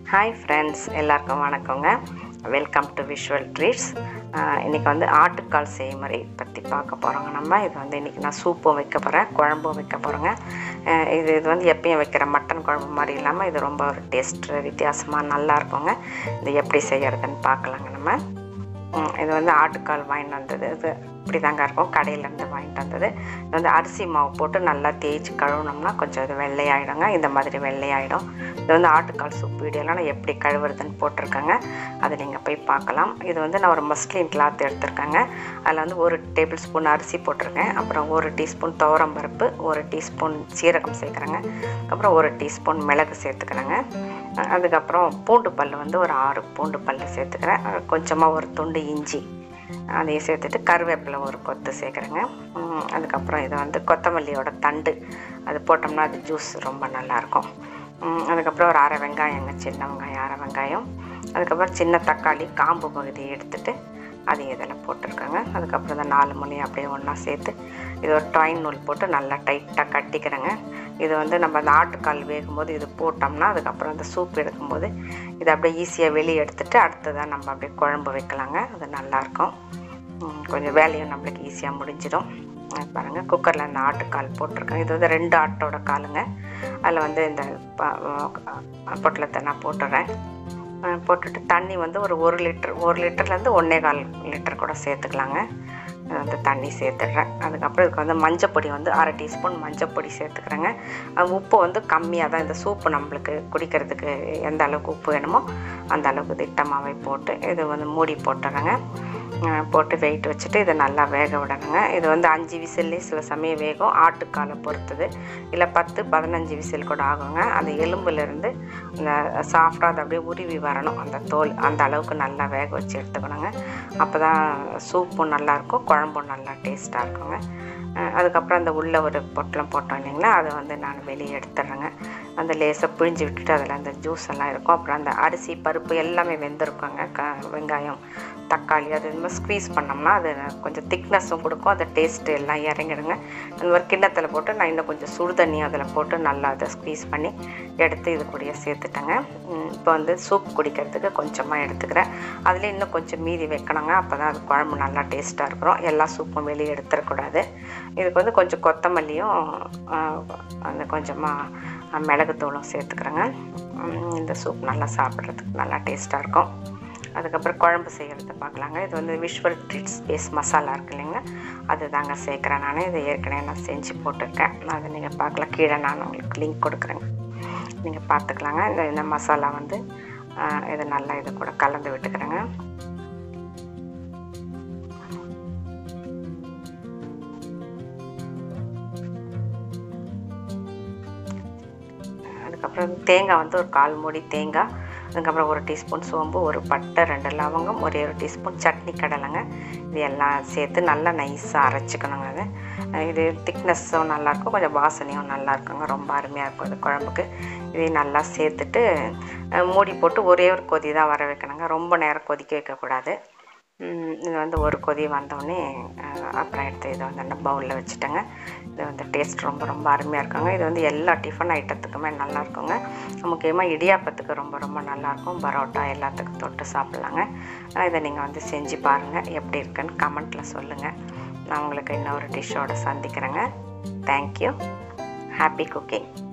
hi friends எல்லாருக்கும் வணக்கங்க welcome to visual treats இன்றைக்கி வந்து ஆட்டுக்கால் செய்முறை பற்றி பார்க்க போகிறோங்க நம்ம இது வந்து இன்றைக்கி நான் சூப்பும் வைக்க போகிறேன் குழம்பும் வைக்க போகிறேங்க இது இது வந்து எப்பயும் வைக்கிற மட்டன் குழம்பு மாதிரி இல்லாமல் இது ரொம்ப ஒரு டேஸ்ட் வித்தியாசமாக நல்லா இருக்குங்க இது எப்படி செய்யறதுன்னு பார்க்கலாங்க நம்ம ம், இது வந்து ஆட்டுக்கால் வாங்கிட்டு வந்தது இது இப்படி தாங்க இருக்கும் கடையிலேருந்து வாங்கிட்டு வந்தது இது வந்து அரிசி மாவு போட்டு நல்லா தேய்ச்சி கழுவுனோம்னா கொஞ்சம் இது வெள்ளையாயிடுங்க இந்த மாதிரி வெள்ளையாயிடும் இது வந்து ஆட்டுக்கால் சூப் வீடியோலாம் நான் எப்படி கழுவுறதுன்னு போட்டிருக்கேங்க அதை நீங்கள் போய் பார்க்கலாம் இது வந்து நான் ஒரு மஸ்லின் கிளாத் எடுத்திருக்கேங்க அதில் வந்து ஒரு டேபிள் ஸ்பூன் அரிசி போட்டிருக்கேன் அப்புறம் ஒரு டீஸ்பூன் துவரம் பருப்பு ஒரு டீஸ்பூன் சீரகம் சேர்க்குறேங்க அப்புறம் ஒரு டீஸ்பூன் மிளகு சேர்த்துக்கிறேங்க அதுக்கப்புறம் பூண்டு பல் வந்து ஒரு ஆறு பூண்டு பல் சேர்த்துக்கிறேன் கொஞ்சமாக ஒரு துண்டு இஞ்சி அதையும் சேர்த்துட்டு கருவேப்பிலை ஒரு கொத்து சேர்க்குறேங்க உம், அதுக்கப்புறம் இது வந்து கொத்தமல்லியோட தண்டு அது போட்டோம்னா அது ஜூஸ் ரொம்ப நல்லாயிருக்கும் உம், அதுக்கப்புறம் ஒரு அரை வெங்காயங்க சின்ன வெங்காயம் அரை வெங்காயம் அதுக்கப்புறம் சின்ன தக்காளி காம்பு பகுதியை எடுத்துட்டு அதையும் இதில் போட்டிருக்கேங்க அதுக்கப்புறம் இந்த நாலு மணி அப்படியே ஒன்றா சேர்த்து இது ஒரு டாயின் நூல் போட்டு நல்லா டைட்டாக கட்டிக்கிறேங்க இது வந்து நம்ம அந்த ஆட்டுக்கால் வேகும்போது இது போட்டோம்னா அதுக்கப்புறம் அந்த சூப் எடுக்கும்போது இதை அப்படியே ஈஸியாக வெளியே எடுத்துட்டு அடுத்ததான் நம்ம அப்படியே குழம்பு வைக்கலாங்க அது நல்லாயிருக்கும் உம், கொஞ்சம் வேலையும் நம்மளுக்கு ஈஸியாக முடிஞ்சிடும் அஹ் பாருங்க குக்கரில் அந்த ஆட்டுக்கால் போட்டிருக்கேன் இது வந்து ரெண்டு ஆட்டோட காலுங்க அதில் வந்து இந்த ப- அஹ் பொட்டலத்தை நான் போட்டுறேன் அஹ் போட்டுட்டு தண்ணி வந்து ஒரு ஒரு லிட்டர் ஒரு லிட்டர்லேருந்து ஒன்றே கால் லிட்டர் கூட சேர்த்துக்கலாங்க அது வந்து தண்ணி சேர்த்துடுறேன் அதுக்கப்புறம் இதுக்கு வந்து மஞ்சப்பொடி வந்து அரை டீஸ்பூன் மஞ்சப்பொடி சேர்த்துக்கிறேங்க அஹ் உப்பு வந்து கம்மியாக தான் இந்த சூப்பு நம்மளுக்கு குடிக்கிறதுக்கு எந்த அளவுக்கு உப்பு வேணுமோ அந்த அளவுக்கு திட்டமாகவே போட்டு இது வந்து மூடி போட்டுறேங்க அஹ் போட்டு வெயிட் வச்சுட்டு இதை நல்லா வேக விடணுங்க இது வந்து அஞ்சு விசில்லே சில சமயம் வேகும் ஆட்டுக்காலை பொறுத்தது இல்லை பத்து பதினஞ்சு விசில் கூட ஆகுங்க அந்த எலும்புலேருந்து இந்த சாஃப்டாக அது அப்படியே உருவி வரணும் அந்த தோல் அந்த அளவுக்கு நல்லா வேக வச்சு எடுத்துக்கணுங்க அப்போ தான் சூப்பும் நல்லாயிருக்கும் குழம்பும் நல்லா டேஸ்ட்டாக இருக்குங்க அஹ் அதுக்கப்புறம் அந்த உள்ள ஒரு பொட்டலம் போட்டோம் இல்லைங்களா அதை வந்து நான் வெளியே எடுத்துடுறேங்க அந்த லேசாக பிழிஞ்சு விட்டுட்டு அதில் அந்த ஜூஸ் எல்லாம் இருக்கும் அப்புறம் அந்த அரிசி பருப்பு எல்லாமே வெந்திருக்குங்க க வெங்காயம் தக்காளி அது இந்த மாதிரி ஸ்க்வீஸ் பண்ணோம்னா அது கொஞ்சம் திக்னஸும் கொடுக்கும் அந்த டேஸ்ட்டு எல்லாம் இறங்கிடுங்க அந்த மாதிரி கிண்ணத்தில் போட்டு நான் இன்னும் கொஞ்சம் சுடு தண்ணி அதில் போட்டு நல்லா அதை ஸ்க்வீஸ் பண்ணி எடுத்து இது கூடயே சேர்த்துட்டேங்க உம் இப்போ வந்து சூப் குடிக்கிறதுக்கு கொஞ்சமாக எடுத்துக்கிறேன் அதில் இன்னும் கொஞ்சம் மீதி வைக்கணுங்க அப்போ தான் அது குழம்பு நல்லா டேஸ்ட்டாக இருக்கிறோம் எல்லா சூப்பும் வெளியே எடுத்துடக்கூடாது இதுக்கு வந்து கொஞ்சம் கொத்தமல்லியும் ஆஹ், அந்த கொஞ்சமாக மிளகுத்தூளும் சேர்த்துக்கிறேங்க உம் இந்த சூப் நல்லா சாப்பிட்றதுக்கு நல்லா டேஸ்ட்டாக இருக்கும் அதுக்கப்புறம் குழம்பு செய்கிறத பார்க்கலாங்க இது வந்து விஷுவல் ட்ரீட்ஸ் பேஸ் மசாலா இருக்கு இல்லைங்க அது தாங்க சேர்க்குறேன் நான் இது ஏற்கனவே நான் செஞ்சு போட்டிருக்கேன் அதை நீங்கள் பார்க்கலாம் கீழே நான் உங்களுக்கு லிங்க் கொடுக்குறேங்க நீங்கள் பார்த்துக்கலாங்க இந்த இந்த மசாலா வந்து ஆஹ், இது நல்லா இது கூட கலந்து விட்டுக்கிறேங்க அதுக்கப்புறம் தேங்காய் வந்து ஒரு கால் மூடி தேங்காய் அதுக்கப்புறம் ஒரு டீஸ்பூன் சோம்பு ஒரு பட்டை ரெண்டு லவங்கம் ஒரே ஒரு டீஸ்பூன் சட்னி கடலைங்க இது எல்லாம் சேர்த்து நல்லா நைஸாக அரைச்சிக்கணுங்க அது அஹ் இது திக்னஸும் நல்லாயிருக்கும் கொஞ்சம் வாசனையும் நல்லா இருக்குங்க ரொம்ப அருமையாக இருக்கும் இது குழம்புக்கு இதையும் நல்லா சேர்த்துட்டு அஹ் மூடி போட்டு ஒரே ஒரு கொதி தான் வர வைக்கணுங்க ரொம்ப நேரம் கொதிக்க வைக்கக்கூடாது ம், இது வந்து ஒரு கொதி வந்தோடனே அஹ், அப்புறம் எடுத்து இதை வந்து நான் பவுலில் வச்சுட்டேங்க இது வந்து டேஸ்ட் ரொம்ப ரொம்ப அருமையாக இருக்குங்க இது வந்து எல்லா டிஃபன் ஐட்டத்துக்குமே நல்லா இருக்குங்க முக்கியமாக இடியாப்பத்துக்கு ரொம்ப ரொம்ப நல்லாயிருக்கும் பரோட்டா எல்லாத்துக்கும் தொட்டு சாப்பிட்லாங்க அஹ், இதை நீங்கள் வந்து செஞ்சு பாருங்கள் எப்படி இருக்குன்னு கமெண்ட்டில் சொல்லுங்கள் நான் உங்களுக்கு இன்னொரு டிஷ்ஷோட சந்திக்கிறேங்க தேங்க்யூ ஹாப்பி குக்கிங்